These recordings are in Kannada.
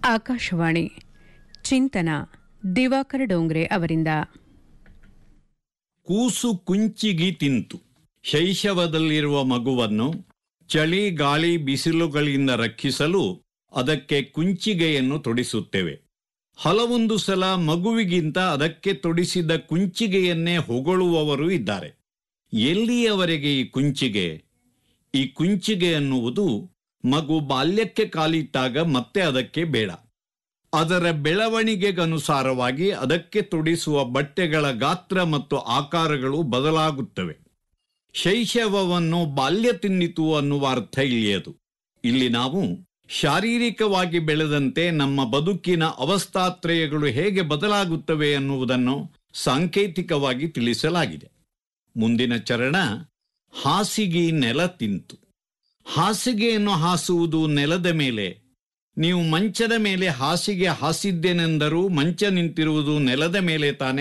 ಆಕಾಶವಾಣಿ ಚಿಂತನ ದಿವಾಕರ ಡೋಂಗ್ರೆ ಅವರಿಂದ ಕೂಸು ಕುಂಚಿಗಿ ತಿಂತು ಶೈಶವದಲ್ಲಿರುವ ಮಗುವನ್ನು ಚಳಿ ಗಾಳಿ ಬಿಸಿಲುಗಳಿಂದ ರಕ್ಷಿಸಲು ಅದಕ್ಕೆ ಕುಂಚಿಗೆಯನ್ನು ತೊಡಿಸುತ್ತೇವೆ ಹಲವೊಂದು ಸಲ ಮಗುವಿಗಿಂತ ಅದಕ್ಕೆ ತೊಡಿಸಿದ ಕುಂಚಿಗೆಯನ್ನೇ ಹೊಗಳುವವರು ಇದ್ದಾರೆ ಎಲ್ಲಿಯವರೆಗೆ ಈ ಕುಂಚಿಗೆ ಈ ಕುಂಚಿಗೆ ಎನ್ನುವುದು ಮಗು ಬಾಲ್ಯಕ್ಕೆ ಕಾಲಿಟ್ಟಾಗ ಮತ್ತೆ ಅದಕ್ಕೆ ಬೇಡ ಅದರ ಬೆಳವಣಿಗೆಗನುಸಾರವಾಗಿ ಅದಕ್ಕೆ ತೊಡಿಸುವ ಬಟ್ಟೆಗಳ ಗಾತ್ರ ಮತ್ತು ಆಕಾರಗಳು ಬದಲಾಗುತ್ತವೆ ಶೈಶವವನ್ನು ಬಾಲ್ಯ ತಿನ್ನಿತು ಅನ್ನುವ ಅರ್ಥ ಇಲ್ಲಿಯದು ಇಲ್ಲಿ ನಾವು ಶಾರೀರಿಕವಾಗಿ ಬೆಳೆದಂತೆ ನಮ್ಮ ಬದುಕಿನ ಅವಸ್ಥಾತ್ರಯಗಳು ಹೇಗೆ ಬದಲಾಗುತ್ತವೆ ಎನ್ನುವುದನ್ನು ಸಾಂಕೇತಿಕವಾಗಿ ತಿಳಿಸಲಾಗಿದೆ ಮುಂದಿನ ಚರಣ ಹಾಸಿಗೆ ನೆಲ ತಿಂತು ಹಾಸಿಗೆಯನ್ನು ಹಾಸುವುದು ನೆಲದ ಮೇಲೆ ನೀವು ಮಂಚದ ಮೇಲೆ ಹಾಸಿಗೆ ಹಾಸಿದ್ದೇನೆಂದರೂ ಮಂಚ ನಿಂತಿರುವುದು ನೆಲದ ಮೇಲೆ ತಾನೆ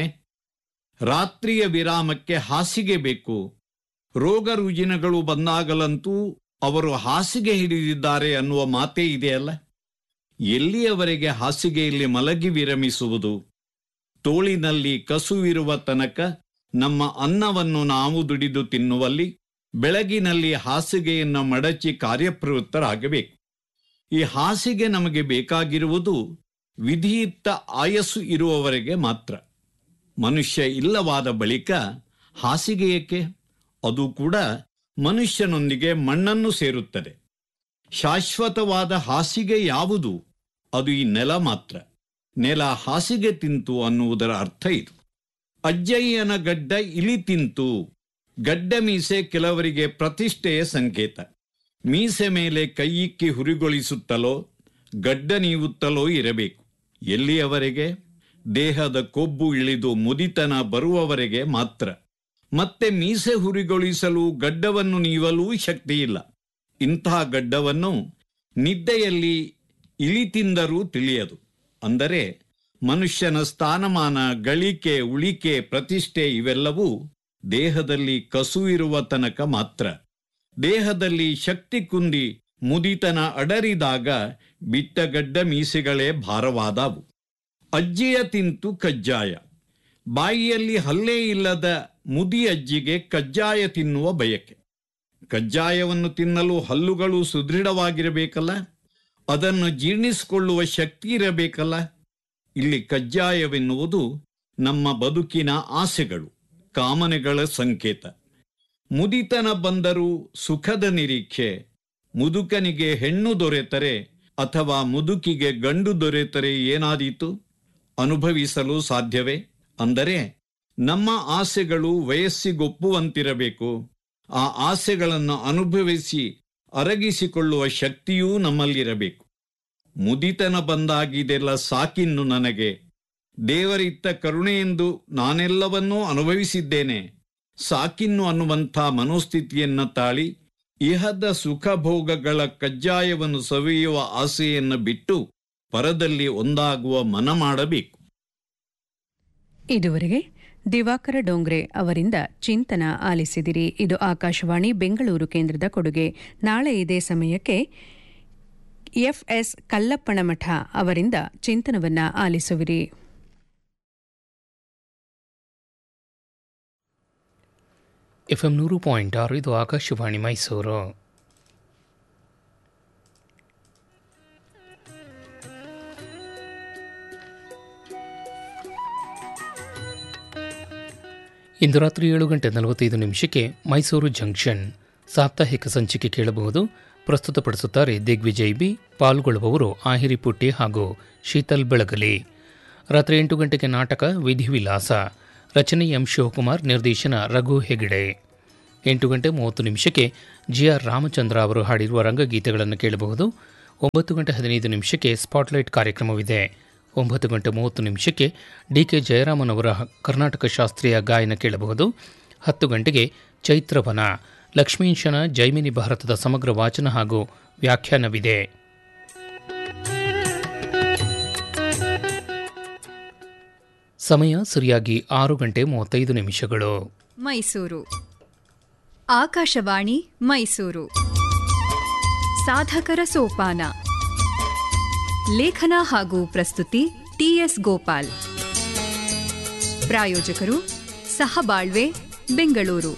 ರಾತ್ರಿಯ ವಿರಾಮಕ್ಕೆ ಹಾಸಿಗೆ ಬೇಕು ರೋಗ ರುಜಿನಗಳು ಬಂದಾಗಲಂತೂ ಅವರು ಹಾಸಿಗೆ ಹಿಡಿದಿದ್ದಾರೆ ಅನ್ನುವ ಮಾತೇ ಇದೆಯಲ್ಲ ಎಲ್ಲಿಯವರೆಗೆ ಹಾಸಿಗೆಯಲ್ಲಿ ಮಲಗಿ ವಿರಮಿಸುವುದು ತೋಳಿನಲ್ಲಿ ಕಸುವಿರುವ ತನಕ ನಮ್ಮ ಅನ್ನವನ್ನು ನಾವು ದುಡಿದು ತಿನ್ನುವಲ್ಲಿ ಬೆಳಗಿನಲ್ಲಿ ಹಾಸಿಗೆಯನ್ನು ಮಡಚಿ ಕಾರ್ಯಪ್ರವೃತ್ತರಾಗಬೇಕು ಈ ಹಾಸಿಗೆ ನಮಗೆ ಬೇಕಾಗಿರುವುದು ವಿಧಿಯುಕ್ತ ಆಯಸ್ಸು ಇರುವವರೆಗೆ ಮಾತ್ರ ಮನುಷ್ಯ ಇಲ್ಲವಾದ ಬಳಿಕ ಹಾಸಿಗೆ ಏಕೆ ಅದು ಕೂಡ ಮನುಷ್ಯನೊಂದಿಗೆ ಮಣ್ಣನ್ನು ಸೇರುತ್ತದೆ ಶಾಶ್ವತವಾದ ಹಾಸಿಗೆ ಯಾವುದು ಅದು ಈ ನೆಲ ಮಾತ್ರ ನೆಲ ಹಾಸಿಗೆ ತಿಂತು ಅನ್ನುವುದರ ಅರ್ಥ ಇದು ಅಜ್ಜಯ್ಯನ ಗಡ್ಡ ಇಲಿ ತಿಂತು ಗಡ್ಡ ಮೀಸೆ ಕೆಲವರಿಗೆ ಪ್ರತಿಷ್ಠೆಯ ಸಂಕೇತ ಮೀಸೆ ಮೇಲೆ ಕೈಯಿಕ್ಕಿ ಹುರಿಗೊಳಿಸುತ್ತಲೋ ಗಡ್ಡ ನೀವುತ್ತಲೋ ಇರಬೇಕು ಎಲ್ಲಿಯವರೆಗೆ ದೇಹದ ಕೊಬ್ಬು ಇಳಿದು ಮುದಿತನ ಬರುವವರೆಗೆ ಮಾತ್ರ ಮತ್ತೆ ಮೀಸೆ ಹುರಿಗೊಳಿಸಲು ಗಡ್ಡವನ್ನು ನೀವಲೂ ಶಕ್ತಿಯಿಲ್ಲ ಇಂತಹ ಗಡ್ಡವನ್ನು ನಿದ್ದೆಯಲ್ಲಿ ಇಳಿ ತಿಂದರೂ ತಿಳಿಯದು ಅಂದರೆ ಮನುಷ್ಯನ ಸ್ಥಾನಮಾನ ಗಳಿಕೆ ಉಳಿಕೆ ಪ್ರತಿಷ್ಠೆ ಇವೆಲ್ಲವೂ ದೇಹದಲ್ಲಿ ಕಸು ಇರುವ ತನಕ ಮಾತ್ರ ದೇಹದಲ್ಲಿ ಶಕ್ತಿ ಕುಂದಿ ಮುದಿತನ ಅಡರಿದಾಗ ಬಿಟ್ಟಗಡ್ಡ ಮೀಸೆಗಳೇ ಭಾರವಾದವು ಅಜ್ಜಿಯ ತಿಂತು ಕಜ್ಜಾಯ ಬಾಯಿಯಲ್ಲಿ ಹಲ್ಲೆ ಇಲ್ಲದ ಮುದಿ ಅಜ್ಜಿಗೆ ಕಜ್ಜಾಯ ತಿನ್ನುವ ಬಯಕೆ ಕಜ್ಜಾಯವನ್ನು ತಿನ್ನಲು ಹಲ್ಲುಗಳು ಸುದೃಢವಾಗಿರಬೇಕಲ್ಲ ಅದನ್ನು ಜೀರ್ಣಿಸಿಕೊಳ್ಳುವ ಶಕ್ತಿ ಇರಬೇಕಲ್ಲ ಇಲ್ಲಿ ಕಜ್ಜಾಯವೆನ್ನುವುದು ನಮ್ಮ ಬದುಕಿನ ಆಸೆಗಳು ಕಾಮನೆಗಳ ಸಂಕೇತ ಮುದಿತನ ಬಂದರೂ ಸುಖದ ನಿರೀಕ್ಷೆ ಮುದುಕನಿಗೆ ಹೆಣ್ಣು ದೊರೆತರೆ ಅಥವಾ ಮುದುಕಿಗೆ ಗಂಡು ದೊರೆತರೆ ಏನಾದೀತು ಅನುಭವಿಸಲು ಸಾಧ್ಯವೇ ಅಂದರೆ ನಮ್ಮ ಆಸೆಗಳು ವಯಸ್ಸಿಗೊಪ್ಪುವಂತಿರಬೇಕು ಆ ಆಸೆಗಳನ್ನು ಅನುಭವಿಸಿ ಅರಗಿಸಿಕೊಳ್ಳುವ ಶಕ್ತಿಯೂ ನಮ್ಮಲ್ಲಿರಬೇಕು ಮುದಿತನ ಬಂದಾಗಿದೆಲ್ಲ ಸಾಕಿನ್ನು ನನಗೆ ದೇವರಿತ್ತ ಕರುಣೆಯೆಂದು ನಾನೆಲ್ಲವನ್ನೂ ಅನುಭವಿಸಿದ್ದೇನೆ ಸಾಕಿನ್ನು ಅನ್ನುವಂಥ ಮನೋಸ್ಥಿತಿಯನ್ನು ತಾಳಿ ಇಹದ ಸುಖ ಭೋಗಗಳ ಕಜ್ಜಾಯವನ್ನು ಸವಿಯುವ ಆಸೆಯನ್ನು ಬಿಟ್ಟು ಪರದಲ್ಲಿ ಒಂದಾಗುವ ಮನ ಮಾಡಬೇಕು ಇದುವರೆಗೆ ದಿವಾಕರ ಡೋಂಗ್ರೆ ಅವರಿಂದ ಚಿಂತನ ಆಲಿಸಿದಿರಿ ಇದು ಆಕಾಶವಾಣಿ ಬೆಂಗಳೂರು ಕೇಂದ್ರದ ಕೊಡುಗೆ ನಾಳೆ ಇದೇ ಸಮಯಕ್ಕೆ ಎಫ್ಎಸ್ ಕಲ್ಲಪ್ಪಣಮಠ ಅವರಿಂದ ಚಿಂತನವನ್ನ ಆಲಿಸುವಿರಿ ಎಫ್ ಎಂ ನೂರು ಪಾಯಿಂಟ್ ಆರು ಇದು ಆಕಾಶವಾಣಿ ಮೈಸೂರು ಇಂದು ರಾತ್ರಿ ಏಳು ಗಂಟೆ ನಲವತ್ತೈದು ನಿಮಿಷಕ್ಕೆ ಮೈಸೂರು ಜಂಕ್ಷನ್ ಸಾಪ್ತಾಹಿಕ ಸಂಚಿಕೆ ಕೇಳಬಹುದು ಪ್ರಸ್ತುತಪಡಿಸುತ್ತಾರೆ ದಿಗ್ವಿಜಯ್ ಬಿ ಪಾಲ್ಗೊಳ್ಳುವವರು ಆಹಿರಿ ಪುಟ್ಟಿ ಹಾಗೂ ಶೀತಲ್ ಬೆಳಗಲಿ ರಾತ್ರಿ ಎಂಟು ಗಂಟೆಗೆ ನಾಟಕ ವಿಧಿವಿಲಾಸ ರಚನೆ ಎಂ ಶಿವಕುಮಾರ್ ನಿರ್ದೇಶನ ರಘು ಹೆಗಡೆ ಎಂಟು ಗಂಟೆ ಮೂವತ್ತು ನಿಮಿಷಕ್ಕೆ ಜಿ ಆರ್ ರಾಮಚಂದ್ರ ಅವರು ಹಾಡಿರುವ ರಂಗಗೀತೆಗಳನ್ನು ಕೇಳಬಹುದು ಒಂಬತ್ತು ಗಂಟೆ ಹದಿನೈದು ನಿಮಿಷಕ್ಕೆ ಸ್ಪಾಟ್ಲೈಟ್ ಕಾರ್ಯಕ್ರಮವಿದೆ ಒಂಬತ್ತು ಗಂಟೆ ಮೂವತ್ತು ನಿಮಿಷಕ್ಕೆ ಡಿ ಕೆ ಜಯರಾಮನ್ ಅವರ ಕರ್ನಾಟಕ ಶಾಸ್ತ್ರೀಯ ಗಾಯನ ಕೇಳಬಹುದು ಹತ್ತು ಗಂಟೆಗೆ ಚೈತ್ರವನ ಲಕ್ಷ್ಮೀಶನ ಜೈಮಿನಿ ಭಾರತದ ಸಮಗ್ರ ವಾಚನ ಹಾಗೂ ವ್ಯಾಖ್ಯಾನವಿದೆ ಸಮಯ ಸರಿಯಾಗಿ ಆರು ಗಂಟೆ ಮೂವತ್ತೈದು ನಿಮಿಷಗಳು ಮೈಸೂರು ಆಕಾಶವಾಣಿ ಮೈಸೂರು ಸಾಧಕರ ಸೋಪಾನ ಲೇಖನ ಹಾಗೂ ಪ್ರಸ್ತುತಿ ಟಿಎಸ್ ಗೋಪಾಲ್ ಪ್ರಾಯೋಜಕರು ಸಹಬಾಳ್ವೆ ಬೆಂಗಳೂರು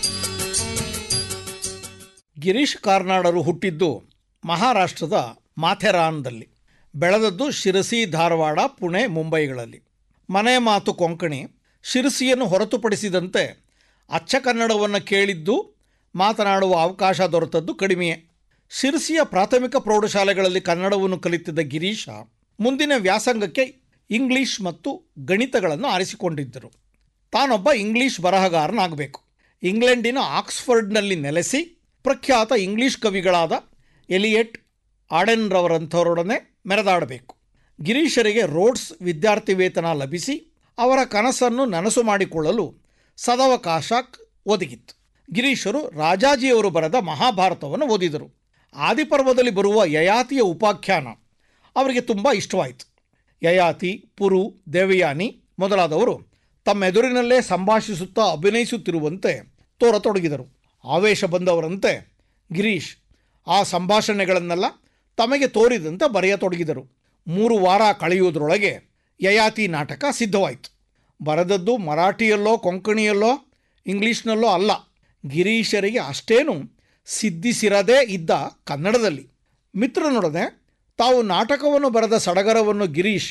ಗಿರೀಶ್ ಕಾರ್ನಾಡರು ಹುಟ್ಟಿದ್ದು ಮಹಾರಾಷ್ಟ್ರದ ಮಾಥೆರಾನ್ದಲ್ಲಿ ಬೆಳೆದದ್ದು ಶಿರಸಿ ಧಾರವಾಡ ಪುಣೆ ಮುಂಬೈಗಳಲ್ಲಿ ಮನೆ ಮಾತು ಕೊಂಕಣಿ ಶಿರಸಿಯನ್ನು ಹೊರತುಪಡಿಸಿದಂತೆ ಅಚ್ಚ ಕನ್ನಡವನ್ನು ಕೇಳಿದ್ದು ಮಾತನಾಡುವ ಅವಕಾಶ ದೊರೆತದ್ದು ಕಡಿಮೆಯೇ ಶಿರಸಿಯ ಪ್ರಾಥಮಿಕ ಪ್ರೌಢಶಾಲೆಗಳಲ್ಲಿ ಕನ್ನಡವನ್ನು ಕಲಿತಿದ್ದ ಗಿರೀಶ ಮುಂದಿನ ವ್ಯಾಸಂಗಕ್ಕೆ ಇಂಗ್ಲಿಷ್ ಮತ್ತು ಗಣಿತಗಳನ್ನು ಆರಿಸಿಕೊಂಡಿದ್ದರು ತಾನೊಬ್ಬ ಇಂಗ್ಲಿಷ್ ಬರಹಗಾರನಾಗಬೇಕು ಇಂಗ್ಲೆಂಡಿನ ಆಕ್ಸ್ಫರ್ಡ್ನಲ್ಲಿ ನೆಲೆಸಿ ಪ್ರಖ್ಯಾತ ಇಂಗ್ಲಿಷ್ ಕವಿಗಳಾದ ಎಲಿಯಟ್ ಆಡೆನ್ರವರಂಥವರೊಡನೆ ಮೆರೆದಾಡಬೇಕು ಗಿರೀಶರಿಗೆ ರೋಡ್ಸ್ ವಿದ್ಯಾರ್ಥಿ ವೇತನ ಲಭಿಸಿ ಅವರ ಕನಸನ್ನು ನನಸು ಮಾಡಿಕೊಳ್ಳಲು ಸದವಕಾಶ ಒದಗಿತ್ತು ಗಿರೀಶರು ರಾಜಾಜಿಯವರು ಬರೆದ ಮಹಾಭಾರತವನ್ನು ಓದಿದರು ಆದಿಪರ್ವದಲ್ಲಿ ಬರುವ ಯಯಾತಿಯ ಉಪಾಖ್ಯಾನ ಅವರಿಗೆ ತುಂಬ ಇಷ್ಟವಾಯಿತು ಯಯಾತಿ ಪುರು ದೇವಯಾನಿ ಮೊದಲಾದವರು ತಮ್ಮ ಎದುರಿನಲ್ಲೇ ಸಂಭಾಷಿಸುತ್ತಾ ಅಭಿನಯಿಸುತ್ತಿರುವಂತೆ ತೋರತೊಡಗಿದರು ಆವೇಶ ಬಂದವರಂತೆ ಗಿರೀಶ್ ಆ ಸಂಭಾಷಣೆಗಳನ್ನೆಲ್ಲ ತಮಗೆ ತೋರಿದಂತೆ ಬರೆಯತೊಡಗಿದರು ಮೂರು ವಾರ ಕಳೆಯುವುದರೊಳಗೆ ಯಯಾತಿ ನಾಟಕ ಸಿದ್ಧವಾಯಿತು ಬರೆದದ್ದು ಮರಾಠಿಯಲ್ಲೋ ಕೊಂಕಣಿಯಲ್ಲೋ ಇಂಗ್ಲೀಷ್ನಲ್ಲೋ ಅಲ್ಲ ಗಿರೀಶರಿಗೆ ಅಷ್ಟೇನು ಸಿದ್ಧಿಸಿರದೇ ಇದ್ದ ಕನ್ನಡದಲ್ಲಿ ಮಿತ್ರನೊಡನೆ ತಾವು ನಾಟಕವನ್ನು ಬರೆದ ಸಡಗರವನ್ನು ಗಿರೀಶ್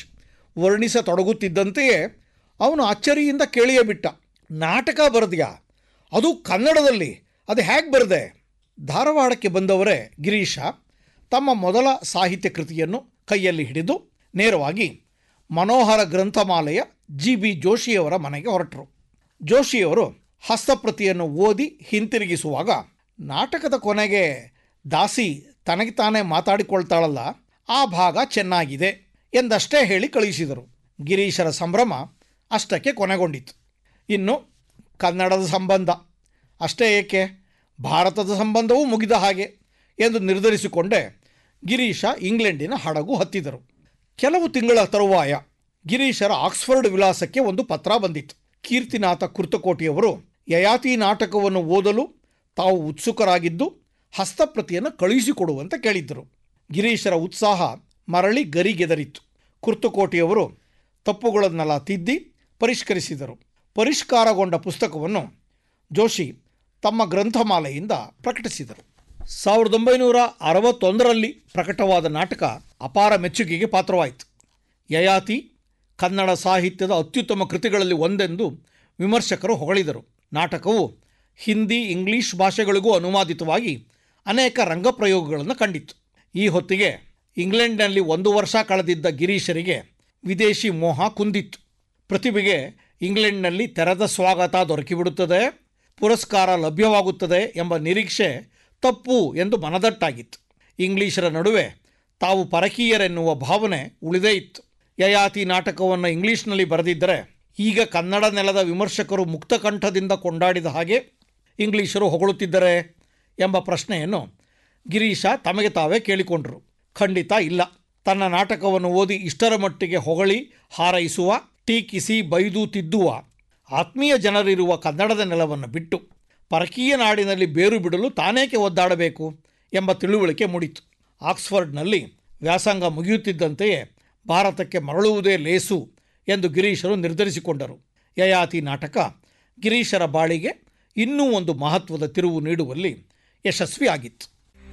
ವರ್ಣಿಸತೊಡಗುತ್ತಿದ್ದಂತೆಯೇ ಅವನು ಅಚ್ಚರಿಯಿಂದ ಕೇಳಿಯೇ ಬಿಟ್ಟ ನಾಟಕ ಬರೆದ್ಯಾ ಅದು ಕನ್ನಡದಲ್ಲಿ ಅದು ಹೇಗೆ ಬರೆದೆ ಧಾರವಾಡಕ್ಕೆ ಬಂದವರೇ ಗಿರೀಶ ತಮ್ಮ ಮೊದಲ ಸಾಹಿತ್ಯ ಕೃತಿಯನ್ನು ಕೈಯಲ್ಲಿ ಹಿಡಿದು ನೇರವಾಗಿ ಮನೋಹರ ಗ್ರಂಥಮಾಲೆಯ ಜಿ ಬಿ ಜೋಶಿಯವರ ಮನೆಗೆ ಹೊರಟರು ಜೋಶಿಯವರು ಹಸ್ತಪ್ರತಿಯನ್ನು ಓದಿ ಹಿಂತಿರುಗಿಸುವಾಗ ನಾಟಕದ ಕೊನೆಗೆ ದಾಸಿ ತನಗೆ ತಾನೇ ಮಾತಾಡಿಕೊಳ್ತಾಳಲ್ಲ ಆ ಭಾಗ ಚೆನ್ನಾಗಿದೆ ಎಂದಷ್ಟೇ ಹೇಳಿ ಕಳುಹಿಸಿದರು ಗಿರೀಶರ ಸಂಭ್ರಮ ಅಷ್ಟಕ್ಕೆ ಕೊನೆಗೊಂಡಿತು ಇನ್ನು ಕನ್ನಡದ ಸಂಬಂಧ ಅಷ್ಟೇ ಏಕೆ ಭಾರತದ ಸಂಬಂಧವೂ ಮುಗಿದ ಹಾಗೆ ಎಂದು ನಿರ್ಧರಿಸಿಕೊಂಡೇ ಗಿರೀಶ ಇಂಗ್ಲೆಂಡಿನ ಹಡಗು ಹತ್ತಿದರು ಕೆಲವು ತಿಂಗಳ ತರುವಾಯ ಗಿರೀಶರ ಆಕ್ಸ್ಫರ್ಡ್ ವಿಳಾಸಕ್ಕೆ ಒಂದು ಪತ್ರ ಬಂದಿತ್ತು ಕೀರ್ತಿನಾಥ ಕುರ್ತಕೋಟಿಯವರು ಯಯಾತಿ ನಾಟಕವನ್ನು ಓದಲು ತಾವು ಉತ್ಸುಕರಾಗಿದ್ದು ಹಸ್ತಪ್ರತಿಯನ್ನು ಕಳುಹಿಸಿಕೊಡುವಂತೆ ಕೇಳಿದ್ದರು ಗಿರೀಶರ ಉತ್ಸಾಹ ಮರಳಿ ಗರಿಗೆದರಿತ್ತು ಕುರ್ತಕೋಟಿಯವರು ತಪ್ಪುಗಳನ್ನೆಲ್ಲ ತಿದ್ದಿ ಪರಿಷ್ಕರಿಸಿದರು ಪರಿಷ್ಕಾರಗೊಂಡ ಪುಸ್ತಕವನ್ನು ಜೋಶಿ ತಮ್ಮ ಗ್ರಂಥಮಾಲೆಯಿಂದ ಪ್ರಕಟಿಸಿದರು ಸಾವಿರದ ಒಂಬೈನೂರ ಅರವತ್ತೊಂದರಲ್ಲಿ ಪ್ರಕಟವಾದ ನಾಟಕ ಅಪಾರ ಮೆಚ್ಚುಗೆಗೆ ಪಾತ್ರವಾಯಿತು ಯಯಾತಿ ಕನ್ನಡ ಸಾಹಿತ್ಯದ ಅತ್ಯುತ್ತಮ ಕೃತಿಗಳಲ್ಲಿ ಒಂದೆಂದು ವಿಮರ್ಶಕರು ಹೊಗಳಿದರು ನಾಟಕವು ಹಿಂದಿ ಇಂಗ್ಲಿಷ್ ಭಾಷೆಗಳಿಗೂ ಅನುವಾದಿತವಾಗಿ ಅನೇಕ ರಂಗಪ್ರಯೋಗಗಳನ್ನು ಕಂಡಿತ್ತು ಈ ಹೊತ್ತಿಗೆ ಇಂಗ್ಲೆಂಡ್ನಲ್ಲಿ ಒಂದು ವರ್ಷ ಕಳೆದಿದ್ದ ಗಿರೀಶರಿಗೆ ವಿದೇಶಿ ಮೋಹ ಕುಂದಿತ್ತು ಪ್ರತಿಭೆಗೆ ಇಂಗ್ಲೆಂಡ್ನಲ್ಲಿ ತೆರೆದ ಸ್ವಾಗತ ದೊರಕಿಬಿಡುತ್ತದೆ ಪುರಸ್ಕಾರ ಲಭ್ಯವಾಗುತ್ತದೆ ಎಂಬ ನಿರೀಕ್ಷೆ ತಪ್ಪು ಎಂದು ಮನದಟ್ಟಾಗಿತ್ತು ಇಂಗ್ಲಿಷರ ನಡುವೆ ತಾವು ಪರಕೀಯರೆನ್ನುವ ಭಾವನೆ ಉಳಿದೇ ಇತ್ತು ಯಯಾತಿ ನಾಟಕವನ್ನು ಇಂಗ್ಲಿಷ್ನಲ್ಲಿ ಬರೆದಿದ್ದರೆ ಈಗ ಕನ್ನಡ ನೆಲದ ವಿಮರ್ಶಕರು ಮುಕ್ತಕಂಠದಿಂದ ಕೊಂಡಾಡಿದ ಹಾಗೆ ಇಂಗ್ಲಿಷರು ಹೊಗಳುತ್ತಿದ್ದರೆ ಎಂಬ ಪ್ರಶ್ನೆಯನ್ನು ಗಿರೀಶ ತಮಗೆ ತಾವೇ ಕೇಳಿಕೊಂಡರು ಖಂಡಿತ ಇಲ್ಲ ತನ್ನ ನಾಟಕವನ್ನು ಓದಿ ಇಷ್ಟರ ಮಟ್ಟಿಗೆ ಹೊಗಳಿ ಹಾರೈಸುವ ಟೀಕಿಸಿ ಬೈದು ತಿದ್ದುವ ಆತ್ಮೀಯ ಜನರಿರುವ ಕನ್ನಡದ ನೆಲವನ್ನು ಬಿಟ್ಟು ಪರಕೀಯ ನಾಡಿನಲ್ಲಿ ಬೇರು ಬಿಡಲು ತಾನೇಕೆ ಒದ್ದಾಡಬೇಕು ಎಂಬ ತಿಳುವಳಿಕೆ ಮೂಡಿತು ಆಕ್ಸ್ಫರ್ಡ್ನಲ್ಲಿ ವ್ಯಾಸಂಗ ಮುಗಿಯುತ್ತಿದ್ದಂತೆಯೇ ಭಾರತಕ್ಕೆ ಮರಳುವುದೇ ಲೇಸು ಎಂದು ಗಿರೀಶರು ನಿರ್ಧರಿಸಿಕೊಂಡರು ಯಯಾತಿ ನಾಟಕ ಗಿರೀಶರ ಬಾಳಿಗೆ ಇನ್ನೂ ಒಂದು ಮಹತ್ವದ ತಿರುವು ನೀಡುವಲ್ಲಿ ಯಶಸ್ವಿಯಾಗಿತ್ತು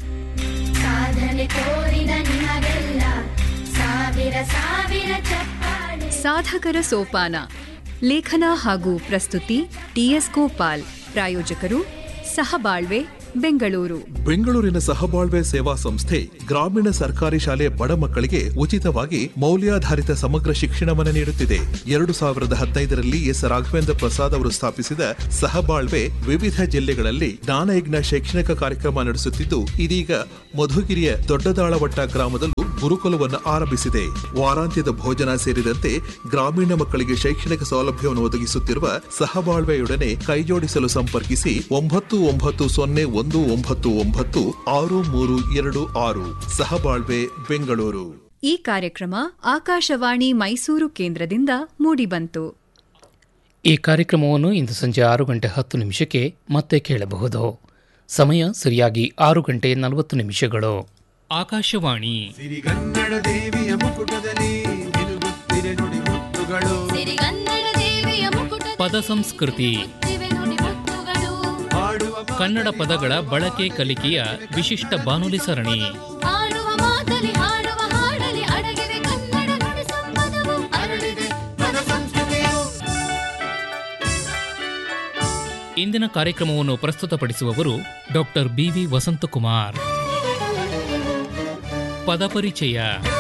ಸಾಧನೆ ತೋರಿದ ನಿಮಗೆಲ್ಲ ಸಾವಿರ ಸಾವಿರ ಚಪ್ಪಾಳೆ ಸಾಧಕರ ಸೋಪಾನ ಲೇಖನ ಹಾಗೂ ಪ್ರಸ್ತುತಿ ಟಿಎಸ್ ಗೋಪಾಲ್ ಪ್ರಾಯೋಜಕರು ಸಹಬಾಳ್ವೆ ಬೆಂಗಳೂರು ಬೆಂಗಳೂರಿನ ಸಹಬಾಳ್ವೆ ಸೇವಾ ಸಂಸ್ಥೆ ಗ್ರಾಮೀಣ ಸರ್ಕಾರಿ ಶಾಲೆ ಬಡ ಮಕ್ಕಳಿಗೆ ಉಚಿತವಾಗಿ ಮೌಲ್ಯಾಧಾರಿತ ಸಮಗ್ರ ಶಿಕ್ಷಣವನ್ನು ನೀಡುತ್ತಿದೆ ಎರಡು ಸಾವಿರದ ಹದಿನೈದರಲ್ಲಿ ಎಸ್ ರಾಘವೇಂದ್ರ ಪ್ರಸಾದ್ ಅವರು ಸ್ಥಾಪಿಸಿದ ಸಹಬಾಳ್ವೆ ವಿವಿಧ ಜಿಲ್ಲೆಗಳಲ್ಲಿ ಜ್ಞಾನಯಜ್ಞ ಶೈಕ್ಷಣಿಕ ಕಾರ್ಯಕ್ರಮ ನಡೆಸುತ್ತಿದ್ದು ಇದೀಗ ಮಧುಗಿರಿಯ ದೊಡ್ಡದಾಳವಟ್ಟ ಗ್ರಾಮದಲ್ಲೂ ಗುರುಕುಲವನ್ನು ಆರಂಭಿಸಿದೆ ವಾರಾಂತ್ಯದ ಭೋಜನ ಸೇರಿದಂತೆ ಗ್ರಾಮೀಣ ಮಕ್ಕಳಿಗೆ ಶೈಕ್ಷಣಿಕ ಸೌಲಭ್ಯವನ್ನು ಒದಗಿಸುತ್ತಿರುವ ಸಹಬಾಳ್ವೆಯೊಡನೆ ಕೈಜೋಡಿಸಲು ಸಂಪರ್ಕಿಸಿ ಒಂಬತ್ತು ಒಂಬತ್ತು ಸೊನ್ನೆ ಒಂದು ಒಂಬತ್ತು ಒಂಬತ್ತು ಆರು ಮೂರು ಎರಡು ಆರು ಸಹಬಾಳ್ವೆ ಬೆಂಗಳೂರು ಈ ಕಾರ್ಯಕ್ರಮ ಆಕಾಶವಾಣಿ ಮೈಸೂರು ಕೇಂದ್ರದಿಂದ ಮೂಡಿಬಂತು ಈ ಕಾರ್ಯಕ್ರಮವನ್ನು ಇಂದು ಸಂಜೆ ಆರು ಗಂಟೆ ಹತ್ತು ನಿಮಿಷಕ್ಕೆ ಮತ್ತೆ ಕೇಳಬಹುದು ಸಮಯ ಸರಿಯಾಗಿ ಆರು ಗಂಟೆ ನಲವತ್ತು ನಿಮಿಷಗಳು ಆಕಾಶವಾಣಿ ಸಿರಿಗನ್ನಡ ದೇವಿಯ ಮುಕುಟದಲ್ಲಿ ನಿಲುಗುತ್ತಿರೆ ನುಡಿ ಮುತ್ತುಗಳು ಸಿರಿಗನ್ನಡ ದೇವಿಯ ಮುಕುಟ ಪದ ಸಂಸ್ಕೃತಿ ದಿವೆ ನುಡಿ ಮುತ್ತುಗಳು ಹಾಡುವ ಕನ್ನಡ ಪದಗಳ ಬಳಕೆ ಕಲಿಕೆಯ ವಿಶಿಷ್ಟ ಬಾನುಲಿ ಸರಣಿ ಆಡುವ ಮಾತಲಿ ಹಾಡುವ ಹಾಡಲಿ ಅಡಗಿವೆ ಕನ್ನಡ ನುಡಿ ಸಂಪದವು ಅರಳಿದೆ ಪದ ಸಂಸ್ಕೃತಿಯು ಇಂದಿನ ಕಾರ್ಯಕ್ರಮವನ್ನು ಪ್ರಸ್ತುತಪಡಿಸುವವರು ಡಾಕ್ಟರ್ ಬಿವಿ ವಸಂತಕುಮಾರ್ ಪದಪರಿಚಯ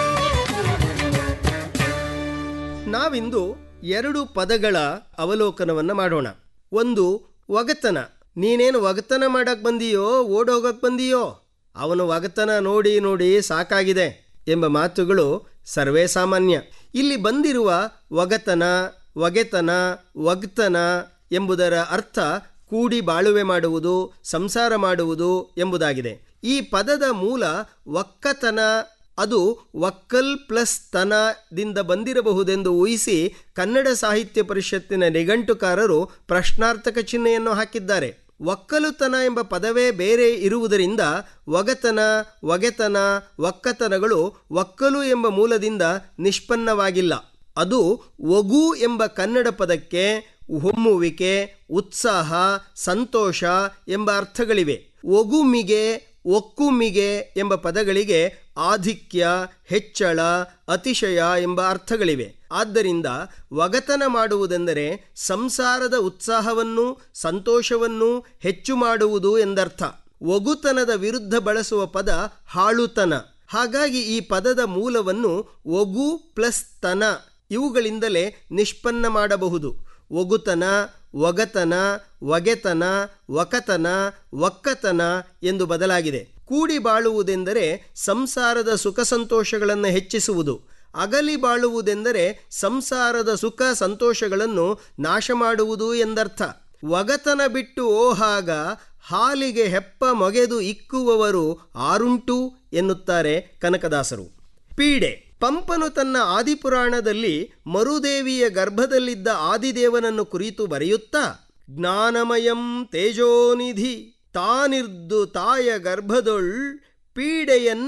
ನಾವಿಂದು ಎರಡು ಪದಗಳ ಅವಲೋಕನವನ್ನು ಮಾಡೋಣ ಒಂದು ಒಗತನ ನೀನೇನು ಒಗತನ ಮಾಡಕ್ ಬಂದಿಯೋ ಓಡೋಗಕ್ ಬಂದಿಯೋ ಅವನು ಒಗತನ ನೋಡಿ ನೋಡಿ ಸಾಕಾಗಿದೆ ಎಂಬ ಮಾತುಗಳು ಸರ್ವೇ ಸಾಮಾನ್ಯ ಇಲ್ಲಿ ಬಂದಿರುವ ಒಗತನ ಒಗೆತನ ಒಗ್ತನ ಎಂಬುದರ ಅರ್ಥ ಕೂಡಿ ಬಾಳುವೆ ಮಾಡುವುದು ಸಂಸಾರ ಮಾಡುವುದು ಎಂಬುದಾಗಿದೆ ಈ ಪದದ ಮೂಲ ಒಕ್ಕತನ ಅದು ಒಕ್ಕಲ್ ಪ್ಲಸ್ ತನದಿಂದ ಬಂದಿರಬಹುದೆಂದು ಊಹಿಸಿ ಕನ್ನಡ ಸಾಹಿತ್ಯ ಪರಿಷತ್ತಿನ ನಿಘಂಟುಕಾರರು ಪ್ರಶ್ನಾರ್ಥಕ ಚಿಹ್ನೆಯನ್ನು ಹಾಕಿದ್ದಾರೆ ಒಕ್ಕಲುತನ ಎಂಬ ಪದವೇ ಬೇರೆ ಇರುವುದರಿಂದ ಒಗತನ ಒಗೆತನ ಒಕ್ಕತನಗಳು ಒಕ್ಕಲು ಎಂಬ ಮೂಲದಿಂದ ನಿಷ್ಪನ್ನವಾಗಿಲ್ಲ ಅದು ಒಗು ಎಂಬ ಕನ್ನಡ ಪದಕ್ಕೆ ಹೊಮ್ಮುವಿಕೆ ಉತ್ಸಾಹ ಸಂತೋಷ ಎಂಬ ಅರ್ಥಗಳಿವೆ ಒಗುಮಿಗೆ ಒಕ್ಕುಮಿಗೆ ಎಂಬ ಪದಗಳಿಗೆ ಆಧಿಕ್ಯ ಹೆಚ್ಚಳ ಅತಿಶಯ ಎಂಬ ಅರ್ಥಗಳಿವೆ ಆದ್ದರಿಂದ ಒಗತನ ಮಾಡುವುದೆಂದರೆ ಸಂಸಾರದ ಉತ್ಸಾಹವನ್ನು ಸಂತೋಷವನ್ನು ಹೆಚ್ಚು ಮಾಡುವುದು ಎಂದರ್ಥ ಒಗುತನದ ವಿರುದ್ಧ ಬಳಸುವ ಪದ ಹಾಳುತನ ಹಾಗಾಗಿ ಈ ಪದದ ಮೂಲವನ್ನು ಒಗು ಪ್ಲಸ್ ತನ ಇವುಗಳಿಂದಲೇ ನಿಷ್ಪನ್ನ ಮಾಡಬಹುದು ಒಗುತನ ಒಗತನ ಒಗೆತನ ಒಕತನ ಒಕ್ಕತನ ಎಂದು ಬದಲಾಗಿದೆ ಕೂಡಿ ಬಾಳುವುದೆಂದರೆ ಸಂಸಾರದ ಸುಖ ಸಂತೋಷಗಳನ್ನು ಹೆಚ್ಚಿಸುವುದು ಅಗಲಿ ಬಾಳುವುದೆಂದರೆ ಸಂಸಾರದ ಸುಖ ಸಂತೋಷಗಳನ್ನು ನಾಶ ಮಾಡುವುದು ಎಂದರ್ಥ ಒಗತನ ಬಿಟ್ಟು ಓಹಾಗ ಹಾಲಿಗೆ ಹೆಪ್ಪ ಮೊಗೆದು ಇಕ್ಕುವವರು ಆರುಂಟು ಎನ್ನುತ್ತಾರೆ ಕನಕದಾಸರು ಪೀಡೆ ಪಂಪನು ತನ್ನ ಆದಿಪುರಾಣದಲ್ಲಿ ಮರುದೇವಿಯ ಗರ್ಭದಲ್ಲಿದ್ದ ಆದಿದೇವನನ್ನು ಕುರಿತು ಬರೆಯುತ್ತಾ ಜ್ಞಾನಮಯಂ ತೇಜೋನಿಧಿ ತಾನಿರ್ದು ತಾಯ ಗರ್ಭದೊಳ್ ಪೀಡೆಯನ್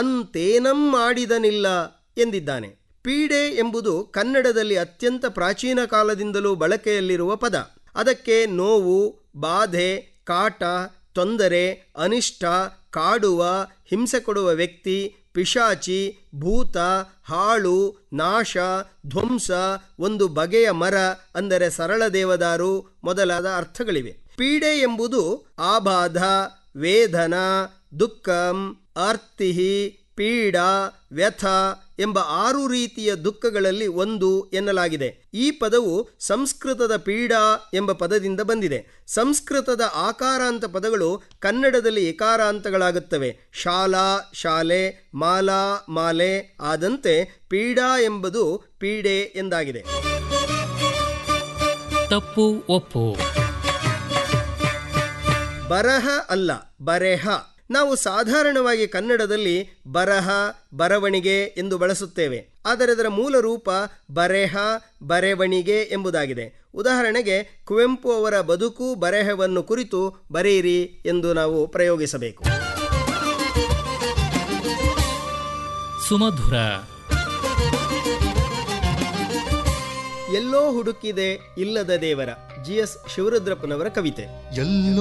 ಅಂತೇನಂ ಮಾಡಿದನಿಲ್ಲ ಎಂದಿದ್ದಾನೆ ಪೀಡೆ ಎಂಬುದು ಕನ್ನಡದಲ್ಲಿ ಅತ್ಯಂತ ಪ್ರಾಚೀನ ಕಾಲದಿಂದಲೂ ಬಳಕೆಯಲ್ಲಿರುವ ಪದ ಅದಕ್ಕೆ ನೋವು ಬಾಧೆ ಕಾಟ ತೊಂದರೆ ಅನಿಷ್ಟ ಕಾಡುವ ಹಿಂಸೆ ಕೊಡುವ ವ್ಯಕ್ತಿ ಪಿಶಾಚಿ ಭೂತ ಹಾಳು ನಾಶ ಧ್ವಂಸ ಒಂದು ಬಗೆಯ ಮರ ಅಂದರೆ ಸರಳ ದೇವದಾರು ಮೊದಲಾದ ಅರ್ಥಗಳಿವೆ ಪೀಡೆ ಎಂಬುದು ಆಬಾಧ ವೇದನ ದುಃಖಂ ಅರ್ತಿಹಿ ಪೀಡ ವ್ಯಥ ಎಂಬ ಆರು ರೀತಿಯ ದುಃಖಗಳಲ್ಲಿ ಒಂದು ಎನ್ನಲಾಗಿದೆ ಈ ಪದವು ಸಂಸ್ಕೃತದ ಪೀಡಾ ಎಂಬ ಪದದಿಂದ ಬಂದಿದೆ ಸಂಸ್ಕೃತದ ಆಕಾರಾಂತ ಪದಗಳು ಕನ್ನಡದಲ್ಲಿ ಏಕಾರಾಂತಗಳಾಗುತ್ತವೆ ಶಾಲಾ ಶಾಲೆ ಮಾಲಾ ಮಾಲೆ ಆದಂತೆ ಪೀಡಾ ಎಂಬುದು ಪೀಡೆ ಎಂದಾಗಿದೆ ತಪ್ಪು ಒಪ್ಪು ಬರಹ ಅಲ್ಲ ಬರೆಹ ನಾವು ಸಾಧಾರಣವಾಗಿ ಕನ್ನಡದಲ್ಲಿ ಬರಹ ಬರವಣಿಗೆ ಎಂದು ಬಳಸುತ್ತೇವೆ ಆದರೆ ಅದರ ಮೂಲ ರೂಪ ಬರೆಹ ಬರೆವಣಿಗೆ ಎಂಬುದಾಗಿದೆ ಉದಾಹರಣೆಗೆ ಕುವೆಂಪು ಅವರ ಬದುಕು ಬರೆಹವನ್ನು ಕುರಿತು ಬರೆಯಿರಿ ಎಂದು ನಾವು ಪ್ರಯೋಗಿಸಬೇಕು ಸುಮಧುರ ಎಲ್ಲೋ ಹುಡುಕಿದೆ ಇಲ್ಲದ ದೇವರ ಜಿ ಎಸ್ ಶಿವರುದ್ರಪ್ಪನವರ ಕವಿತೆ ಎಲ್ಲೋ